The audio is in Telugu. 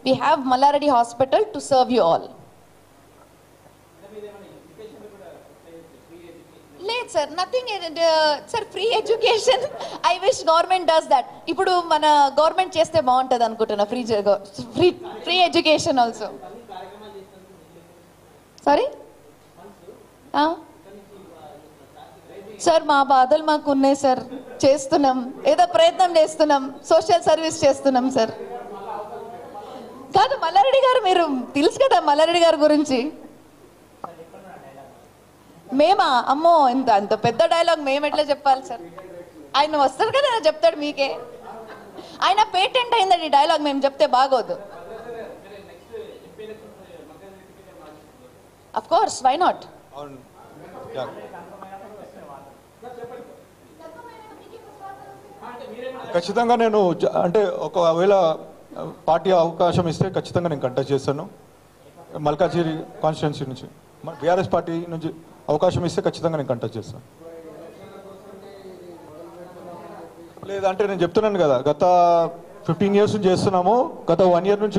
We have Malla Reddy hospital to serve you all లేదు sir nothing sir free education I wish government does that ఇప్పుడు మన గవర్నమెంట్ చేస్తే బాగుంటుంది అనుకుంటున్నా free free free education also sorry sir మా బాధలు మాకు ఉన్నాయి సార్ చేస్తున్నాం ఏదో ప్రయత్నం చేస్తున్నాం సోషల్ సర్వీస్ చేస్తున్నాం సార్ కాదు మల్లారెడ్డి గారు మీరు తెలుసు కదా మల్లారెడ్డి గారి గురించి మేమా అమ్మో ఇంత అంత పెద్ద డైలాగ్ మేము ఎట్లా చెప్పాలి సార్ ఆయన వస్తారు కదా ఆయన చెప్తాడు మీకే ఆయన పేటెంట్ అయిందండి ఈ డైలాగ్ మేము చెప్తే బాగోదు అఫ్ కోర్స్ వై నాట్ అవును యా. ఖచ్చితంగా నేను జ- అంటే ఒకవేళ పార్టీ అవకాశం ఇస్తే ఖచ్చితంగా నేను కంటెస్ట్ చేస్తాను మల్కాజిరి కాన్స్టిట్యున్సీ నుంచి బీఆర్ఎస్ పార్టీ నుంచి అవకాశం ఇస్తే ఖచ్చితంగా నేను కంటెస్ట్ చేస్తాను లేదంటే నేను చెప్తున్నాను కదా గత ఫిఫ్టీన్ ఇయర్స్ నుంచి చేస్తున్నాము గత వన్ ఇయర్ నుంచి